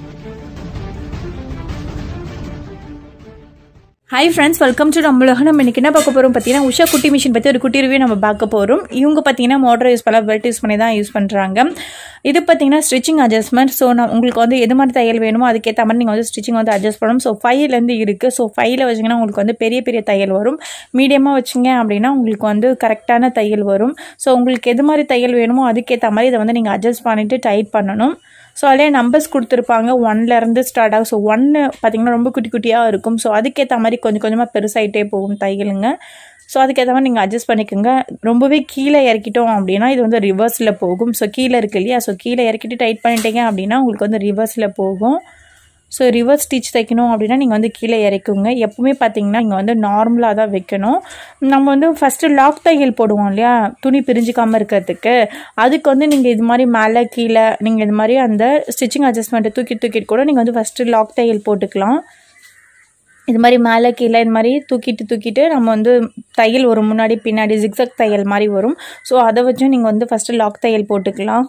hi friends welcome to நம்மளோட நம்ம இன்னைக்கு என்ன பார்க்க போகிறோம் பார்த்தீங்கன்னா உஷா குட்டி மிஷின் பற்றி ஒரு குட்டி ரிவ்யூ நம்ம பார்க்க போகிறோம் இவங்க பார்த்தீங்கன்னா மோட்டர் யூஸ் பண்ண பெல்ட் யூஸ் பண்ணி தான் யூஸ் பண்ணுறாங்க இது பார்த்தீங்கன்னா ஸ்டிச்சிங் அட்ஜஸ்ட்மெண்ட் ஸோ நான் உங்களுக்கு வந்து எது மாதிரி தையல் வேணுமோ அதுக்கேற்ற மாதிரி நீங்கள் வந்து ஸ்டிச்சிங் வந்து அட்ஜஸ்ட் பண்ணணும் ஸோ ஃபைவ்லேருந்து இருக்குது ஸோ ஃபைவ்ல வச்சிங்கன்னா உங்களுக்கு வந்து பெரிய பெரிய தையல் வரும் மீடியமாக வச்சிங்க அப்படின்னா உங்களுக்கு வந்து கரெக்டான தையல் வரும் ஸோ உங்களுக்கு எது மாதிரி தையல் வேணுமோ அதுக்கேற்ற மாதிரி இதை வந்து நீங்கள் அட்ஜஸ்ட் பண்ணிவிட்டு டைட் பண்ணணும் ஸோ அதிலே நம்பர்ஸ் கொடுத்துருப்பாங்க ஒன்லேருந்து ஸ்டார்ட் ஆகும் ஸோ ஒன்று பார்த்திங்கன்னா ரொம்ப குட்டி குட்டியாக இருக்கும் ஸோ அதுக்கேற்ற மாதிரி கொஞ்சம் கொஞ்சமாக பெருசாகிட்டே போகும் தையலுங்க ஸோ அதுக்கேற்ற மாதிரி நீங்கள் அட்ஜஸ்ட் பண்ணிக்கோங்க ரொம்பவே கீழே இறக்கிட்டோம் அப்படின்னா இது வந்து ரிவர்ஸில் போகும் ஸோ கீழே இருக்கு இல்லையா ஸோ கீழே இறக்கிட்டு டைட் பண்ணிட்டீங்க அப்படின்னா உங்களுக்கு வந்து ரிவர்ஸில் போகும் ஸோ ரிவர்ஸ் ஸ்டிச் தைக்கணும் அப்படின்னா நீங்கள் வந்து கீழே இறக்குங்க எப்பவுமே பார்த்தீங்கன்னா இங்கே வந்து நார்மலாக தான் வைக்கணும் நம்ம வந்து ஃபஸ்ட்டு லாக் தையல் போடுவோம் இல்லையா துணி பிரிஞ்சிக்காமல் இருக்கிறதுக்கு அதுக்கு வந்து நீங்கள் இது மாதிரி மேலே கீழே நீங்கள் இது மாதிரி அந்த ஸ்டிச்சிங் அட்ஜஸ்ட்மெண்ட்டை தூக்கி தூக்கிட்டு கூட நீங்கள் வந்து ஃபஸ்ட்டு லாக் தையல் போட்டுக்கலாம் இது மாதிரி மேலே கீழே இது மாதிரி தூக்கிட்டு தூக்கிட்டு நம்ம வந்து தையல் வரும் முன்னாடி பின்னாடி ஜிக்ஸக் தையல் மாதிரி வரும் ஸோ அதை வச்சும் நீங்கள் வந்து ஃபஸ்ட்டு லாக் தையல் போட்டுக்கலாம்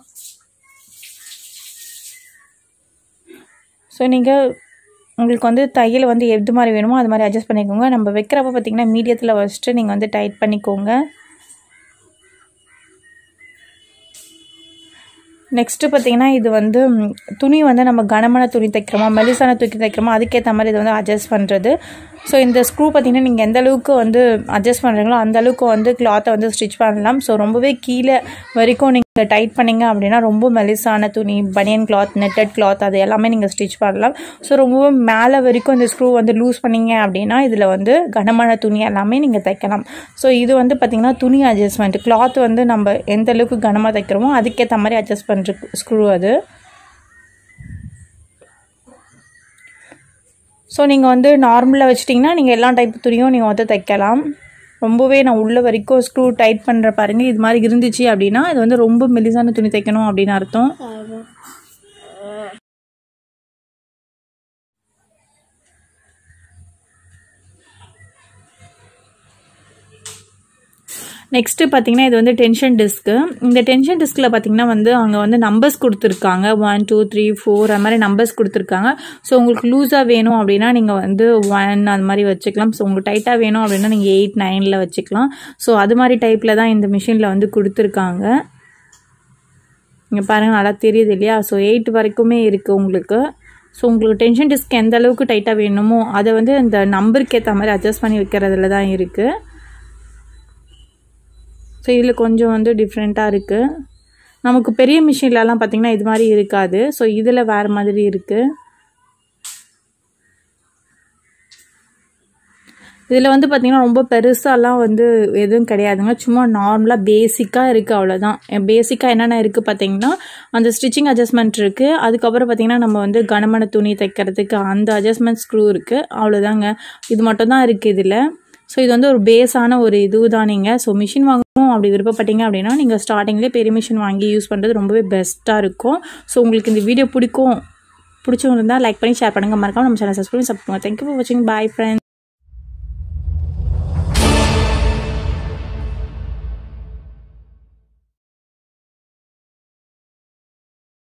ஸோ நீங்கள் உங்களுக்கு வந்து தையல் வந்து எது மாதிரி வேணுமோ அது மாதிரி அட்ஜஸ்ட் பண்ணிக்கோங்க நம்ம வைக்கிறப்ப பார்த்தீங்கன்னா மீடியத்தில் வச்சுட்டு நீங்கள் வந்து டைட் பண்ணிக்கோங்க நெக்ஸ்ட்டு பார்த்தீங்கன்னா இது வந்து துணி வந்து நம்ம கனமான துணி தைக்கிறோமா மெலிசான துணி தைக்கிறோமா அதுக்கேற்ற மாதிரி இது வந்து அட்ஜஸ்ட் பண்ணுறது ஸோ இந்த ஸ்க்ரூ பார்த்தீங்கன்னா நீங்கள் எந்த அளவுக்கு வந்து அட்ஜஸ்ட் பண்ணுறீங்களோ அந்த அளவுக்கு வந்து கிளாத்தை வந்து ஸ்டிச் பண்ணலாம் ஸோ ரொம்பவே கீழே வரைக்கும் நீங்கள் டைட் பண்ணிங்க அப்படின்னா ரொம்ப மெலிசான துணி பனியன் கிளாத் நெட்டட் கிளாத் அது எல்லாமே நீங்கள் ஸ்டிச் பண்ணலாம் ஸோ ரொம்பவே மேலே வரைக்கும் இந்த ஸ்க்ரூ வந்து லூஸ் பண்ணிங்க அப்படின்னா இதில் வந்து கனமான துணி எல்லாமே நீங்கள் தைக்கலாம் ஸோ இது வந்து பார்த்திங்கன்னா துணி அட்ஜஸ்ட்மெண்ட் கிளாத் வந்து நம்ம எந்த அளவுக்கு கனமாக தைக்கிறோமோ அதுக்கேற்ற மாதிரி அட்ஜஸ்ட் பண்ணுற ஸ்க்ரூ அது ஸோ நீங்கள் வந்து நார்மலாக வச்சிட்டிங்கன்னா நீங்கள் எல்லா டைப் துணியும் நீங்கள் வந்து தைக்கலாம் ரொம்பவே நான் உள்ள வரைக்கும் ஸ்க்ரூ டைட் பண்ணுற பாருங்க இது மாதிரி இருந்துச்சு அப்படின்னா இது வந்து ரொம்ப மெலிசான துணி தைக்கணும் அப்படின்னு அர்த்தம் நெக்ஸ்ட்டு பார்த்தீங்கன்னா இது வந்து டென்ஷன் டிஸ்க்கு இந்த டென்ஷன் டிஸ்கில் பார்த்தீங்கன்னா வந்து அங்கே வந்து நம்பர்ஸ் கொடுத்துருக்காங்க ஒன் டூ த்ரீ ஃபோர் அது மாதிரி நம்பர்ஸ் கொடுத்துருக்காங்க ஸோ உங்களுக்கு லூஸாக வேணும் அப்படின்னா நீங்கள் வந்து ஒன் அது மாதிரி வச்சுக்கலாம் ஸோ உங்களுக்கு டைட்டாக வேணும் அப்படின்னா நீங்கள் எயிட் நைனில் வச்சுக்கலாம் ஸோ அது மாதிரி டைப்பில் தான் இந்த மிஷினில் வந்து கொடுத்துருக்காங்க இங்கே பாருங்கள் நல்லா தெரியுது இல்லையா ஸோ எயிட் வரைக்குமே இருக்குது உங்களுக்கு ஸோ உங்களுக்கு டென்ஷன் டிஸ்க் எந்த அளவுக்கு டைட்டாக வேணுமோ அதை வந்து இந்த நம்பருக்கு ஏற்ற மாதிரி அட்ஜஸ்ட் பண்ணி வைக்கிறதுல தான் இருக்குது ஸோ இதில் கொஞ்சம் வந்து டிஃப்ரெண்ட்டாக இருக்குது நமக்கு பெரிய மிஷின்லலாம் பார்த்திங்கன்னா இது மாதிரி இருக்காது ஸோ இதில் வேறு மாதிரி இருக்குது இதில் வந்து பார்த்திங்கன்னா ரொம்ப பெருசாலாம் வந்து எதுவும் கிடையாதுங்க சும்மா நார்மலாக பேசிக்காக இருக்குது அவ்வளோதான் பேசிக்காக என்னென்ன இருக்குது பார்த்திங்கன்னா அந்த ஸ்டிச்சிங் அட்ஜஸ்ட்மெண்ட் இருக்குது அதுக்கப்புறம் பார்த்திங்கன்னா நம்ம வந்து கனமான துணி தைக்கிறதுக்கு அந்த அட்ஜஸ்ட்மெண்ட் ஸ்க்ரூ இருக்குது அவ்வளோதாங்க இது மட்டும் தான் இருக்குது இதில் ஸோ இது வந்து ஒரு பேஸான ஒரு இது தான் நீங்கள் ஸோ மிஷின் வாங்கணும் அப்படி விருப்பப்பட்டீங்க அப்படின்னா நீங்கள் ஸ்டார்டிங்லேயே பெரிய மிஷின் வாங்கி யூஸ் பண்ணுறது ரொம்பவே பெஸ்ட்டாக இருக்கும் ஸோ உங்களுக்கு இந்த வீடியோ பிடிக்கும் பிடிச்சவங்க இருந்தால் லைக் பண்ணி ஷேர் பண்ணுங்கள் மறக்காம நம்ம channel subscribe subscribe thank you for வாட்சிங் பாய் ஃப்ரெண்ட்ஸ்